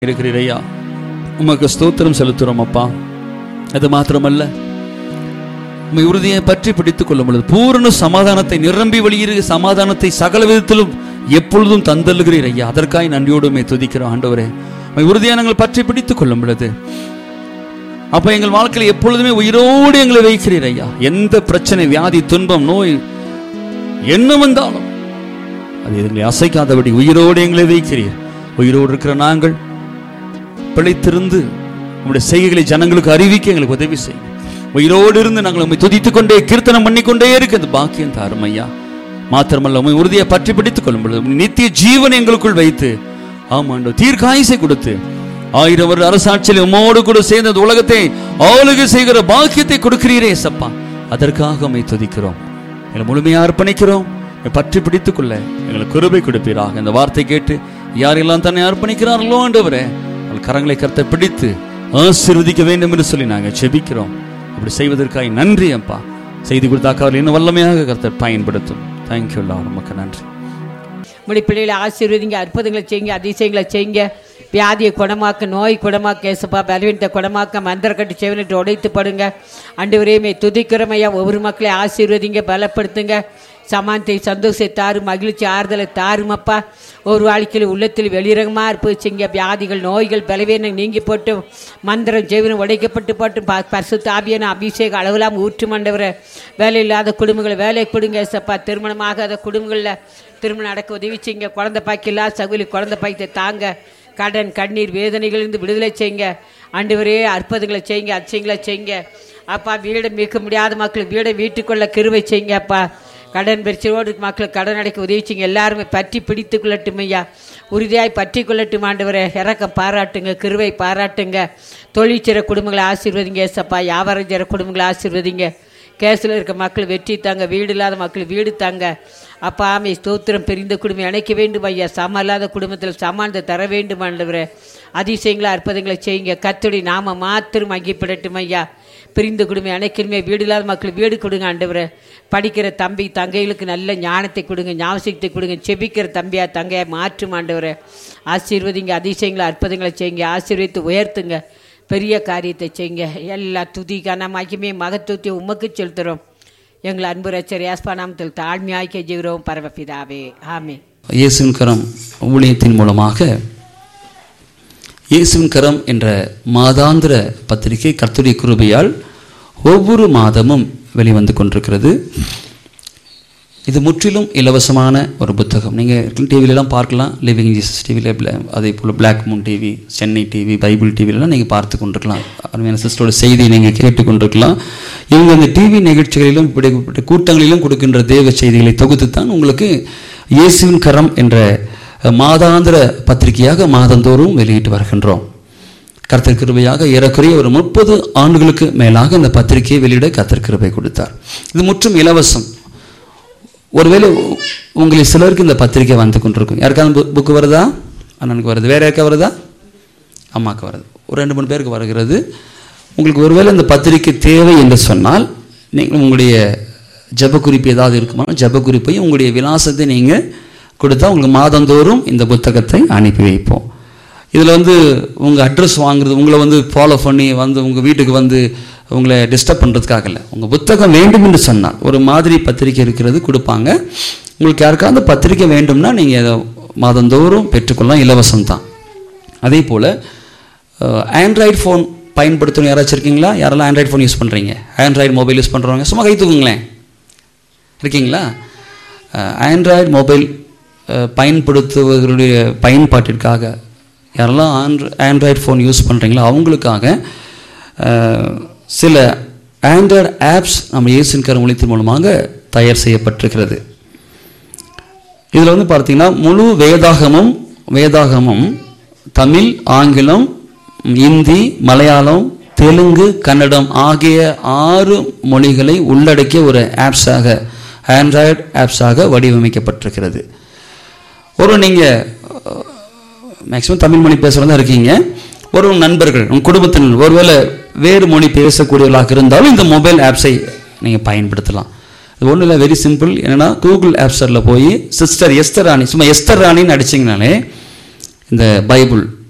இருக்கிறீர் ஐயா உமக்கு ஸ்தோத்திரம் செலுத்துறோம் அப்பா அது மாத்திரமல்ல உம்மை உறுதியை பற்றி பிடித்துக் கொள்ளும் பொழுது பூரண சமாதானத்தை நிரம்பி வழியிற சமாதானத்தை சகல விதத்திலும் எப்பொழுதும் தந்தல்கிறீர் ஐயா அதற்காய் நன்றியோடுமே துதிக்கிறோம் ஆண்டவரே உம்மை உறுதியை நாங்கள் பற்றி பிடித்துக் கொள்ளும் பொழுது அப்ப எங்கள் வாழ்க்கையில் எப்பொழுதுமே உயிரோடு எங்களை வைக்கிறீர் ஐயா எந்த பிரச்சனை வியாதி துன்பம் நோய் என்ன வந்தாலும் அது எங்களை அசைக்காதபடி உயிரோடு எங்களை வைக்கிறீர் உயிரோடு இருக்கிற நாங்கள் பிழைத்திருந்து உங்களுடைய செய்கைகளை ஜனங்களுக்கு அறிவிக்க எங்களுக்கு உதவி செய்யும் உயிரோடு இருந்து நாங்கள் உண்மை துதித்துக் கொண்டே கீர்த்தனம் பண்ணிக்கொண்டே இருக்கு அந்த பாக்கியம் தாரும் ஐயா மாத்திரமல்ல உண்மை உறுதியை பற்றி பிடித்துக் கொள்ளும் பொழுது உம்முடைய நித்திய ஜீவன் எங்களுக்குள் வைத்து ஆமாண்டோ தீர்க்காயுசை கொடுத்து ஆயிரம் வருட அரசாட்சியில் உம்மோடு கூட சேர்ந்த இந்த உலகத்தை ஆளுகை செய்கிற பாக்கியத்தை கொடுக்கிறீரே சப்பா அதற்காக உம்மை துதிக்கிறோம் எங்களை முழுமையாக அர்ப்பணிக்கிறோம் உம்மை பற்றி பிடித்துக் கொள்ள எங்களுக்கு கிருபை கொடுப்பீராக இந்த வார்த்தை கேட்டு யாரெல்லாம் தன்னை அர்ப்பணிக்கிறார்களோ ஆண்டவரே அவள் கரங்களை கருத்தை பிடித்து ஆசீர்வதிக்க வேண்டும் என்று சொல்லி நாங்கள் செபிக்கிறோம் அப்படி செய்வதற்காக நன்றி அப்பா செய்தி கொடுத்தாக்க அவர்கள் இன்னும் வல்லமையாக கருத்தை பயன்படுத்தும் தேங்க்யூ நமக்கு நன்றி உங்களுடைய பிள்ளைகளை ஆசீர்வதிங்க அற்புதங்களை செய்யுங்க அதிசயங்களை செய்யுங்க வியாதியை குணமாக்க நோய் குணமாக்க ஏசப்பா பலவீனத்தை குணமாக்க மந்திரக்கட்டு செவனிட்டு உடைத்து படுங்க அண்டு வரையுமே துதிக்கிறமையா ஒவ்வொரு மக்களை ஆசீர்வதிங்க பலப்படுத்துங்க சமானத்தை சந்தோஷத்தை தாரு மகிழ்ச்சி ஆறுதலை தாருமப்பா ஒரு வாழ்க்கையில் உள்ளத்தில் வெளிரகமாக இருப்பிச்சிங்க வியாதிகள் நோய்கள் பலவீனம் நீங்கி போட்டு மந்திரம் ஜெவனம் உடைக்கப்பட்டு போட்டு ப பரிசுத்த ஆவியான அபிஷேகம் அளவெல்லாம் ஊற்று மண்டவரை வேலை இல்லாத குடும்பங்களை வேலை கொடுங்க ஏசப்பா திருமணமாகாத குடும்பங்களில் திருமணம் நடக்க உதவி செய்யுங்க குழந்தை பாக்கில்லா சகுலி குழந்தை பாக்கியத்தை தாங்க கடன் கண்ணீர் வேதனைகளிலிருந்து விடுதலை செய்யுங்க ஆண்டவரே அற்புதங்களை செய்யுங்க அதிசயங்களை செய்யுங்க அப்பா வீடை மீட்க முடியாத மக்கள் வீடை வீட்டுக்குள்ள கிருவை செய்யுங்க அப்பா கடன் பிரச்சனையோடு மக்களுக்கு கடன் அடைக்க உதவி செய்யுங்க எல்லாருமே பற்றி பிடித்து கொள்ளட்டும் ஐயா உறுதியாய் பற்றி கொள்ளட்டும் ஆண்டவரே இறக்கம் பாராட்டுங்க கிருவை பாராட்டுங்க தொழிற்சிற குடும்பங்களை ஆசீர்வதிங்க ஏசப்பா வியாபாரம் செய்கிற குடும்பங்களை ஆசீர்வதிங்க கேஸில் இருக்க மக்கள் வெற்றி தாங்க வீடு இல்லாத மக்கள் வீடு தாங்க அப்பா ஆமை ஸ்தோத்திரம் பிரிந்த குடும்பம் இணைக்க வேண்டும் ஐயா சம இல்லாத குடும்பத்தில் சமானத்தை தர வேண்டும் ஆண்டவரே அதிசயங்களை அற்புதங்களை செய்யுங்க கத்துடி நாம மாத்திரம் அங்கிப்பிடட்டும் ஐயா பிரிந்த குடும்பம் அணைக்கணுமே வீடு இல்லாத மக்கள் வீடு கொடுங்க ஆண்டவரே படிக்கிற தம்பி தங்கைகளுக்கு நல்ல ஞானத்தை கொடுங்க ஞாபகத்தை கொடுங்க செபிக்கிற தம்பியா தங்கையா மாற்றும் ஆண்டவரே ஆசீர்வதிங்க அதிசயங்களை அற்புதங்களை செய்யுங்க ஆசீர்வதித்து உயர்த்துங்க பெரிய காரியத்தை செய்யுங்க எல்லா துதி கனமாக்கியுமே மகத்துவத்தை உமக்கு செலுத்துகிறோம் எங்கள் அன்பு ரச்சர் யாஸ்பா நாமத்தில் தாழ்மையாக்கி ஜீவிரோம் பரமபிதாவே ஆமே இயேசுவின் கரம் ஊழியத்தின் மூலமாக இயேசுவின் கரம் என்ற மாதாந்திர பத்திரிகை கர்த்தருடைய கிருபையால் ஒவ்வொரு மாதமும் வெளிவந்து கொண்டிருக்கிறது இது முற்றிலும் இலவசமான ஒரு புத்தகம் நீங்கள் டிவிலலாம் பார்க்கலாம் லிவிங் ஜீசஸ் டிவியில் அதே போல் black moon TV Chennai TV bible டிவிலலாம் நீங்கள் பார்த்து கொண்டிருக்கலாம் அருமையான சிஸ்டரோட செய்தியை நீங்கள் கேட்டு கொண்டிருக்கலாம் இவங்க அந்த டிவி நிகழ்ச்சிகளிலும் இப்படிப்பட்ட கூட்டங்களிலும் கொடுக்கின்ற தேவ செய்திகளை தொகுத்து தான் உங்களுக்கு இயேசுவின் கரம் என்ற மாதாந்திர பத்திரிகையாக மாதந்தோறும் வெளியிட்டு வருகின்றோம் கர்த்தர் கிருபையாக ஏறக்குறைய ஒரு முப்பது ஆண்டுகளுக்கு மேலாக இந்த பத்திரிகையை வெளியிட கர்த்தர் கிருபை கொடுத்தார் இது முற்றும் இலவசம் ஒருவேளை உ- உங்களில் சிலருக்கு இந்த பத்திரிக்கை வந்து கொண்டிருக்கும் யாருக்காவது புக்கு வருதா அண்ணனுக்கு வருது வேற யாருக்கா வருதா அம்மாவுக்கு வருது ஒரு ரெண்டு மூணு பேருக்கு வருகிறது உங்களுக்கு ஒருவேளை இந்த பத்திரிக்கை தேவை என்று சொன்னால் நீங்கள் உங்களுடைய ஜெப குறிப்பு ஏதாவது இருக்குமா ஜெப குறிப்பையும் உங்களுடைய விலாசத்தை நீங்கள் கொடுத்தா உங்களுக்கு மாதந்தோறும் இந்த புத்தகத்தை அனுப்பி வைப்போம் இதில் வந்து உங்கள் அட்ரஸ் வாங்குறது உங்களை வந்து ஃபாலோ பண்ணி வந்து உங்கள் வீட்டுக்கு வந்து உங்களை டிஸ்டர்ப் பண்ணுறதுக்காக இல்லை உங்கள் புத்தகம் வேண்டும் என்று சொன்னால் ஒரு மாதிரி பத்திரிக்கை இருக்கிறது கொடுப்பாங்க உங்களுக்கு யாருக்காவது பத்திரிக்கை வேண்டும்னா நீங்கள் அதை மாதந்தோறும் பெற்றுக்கொள்ளலாம் இலவசம் தான் அதே போல் ஆண்ட்ராய்டு ஃபோன் பயன்படுத்தணும் யாராச்சும் இருக்கீங்களா யாரெல்லாம் ஆண்ட்ராய்டு ஃபோன் யூஸ் பண்ணுறீங்க ஆண்ட்ராய்டு மொபைல் யூஸ் பண்ணுறவங்க சும்மா கை தூக்குங்களேன் இருக்கீங்களா ஆண்ட்ராய்டு மொபைல் பயன்படுத்துவதனுடைய பயன்பாட்டிற்காக யாரெல்லாம் ஆண்ட்ரு ஆண்ட்ராய்டு ஃபோன் யூஸ் பண்ணுறீங்களோ அவங்களுக்காக அஹ், சில ஆண்ட்ராய்டு ஆப்ஸ் நம்ம இயேசுவின் கருமொழித்தின் மூலமாக தயார் செய்யப்பட்டிருக்கிறது இதில் வந்து பார்த்தீங்கன்னா முழு வேதாகமும் வேதாகமும் தமிழ் ஆங்கிலம் இந்தி மலையாளம் தெலுங்கு கன்னடம் ஆகிய ஆறு மொழிகளை உள்ளடக்கிய ஒரு ஆப்ஸாக ஆண்ட்ராய்டு ஆப்ஸாக வடிவமைக்கப்பட்டிருக்கிறது ஒரு நீங்கள் மேக்ஸிமம் தமிழ் மொழி பேசுகிறதா இருக்கீங்க ஒரு உங்க நண்பர்கள் உங்கள் குடும்பத்தினர் ஒருவேளை வேறு மொழி பேசக்கூடியவர்களாக இருந்தாலும் இந்த மொபைல் ஆப்ஸை நீங்கள் பயன்படுத்தலாம் இது ஒன்றும் இல்லை வெரி சிம்பிள் என்னன்னா கூகுள் ஆப் ஸ்டோரில் போய் சிஸ்டர் எஸ்தர் ராணி சும்மா எஸ்தர் ராணின்னு அடிச்சிங்கனாலே இந்த பைபிள்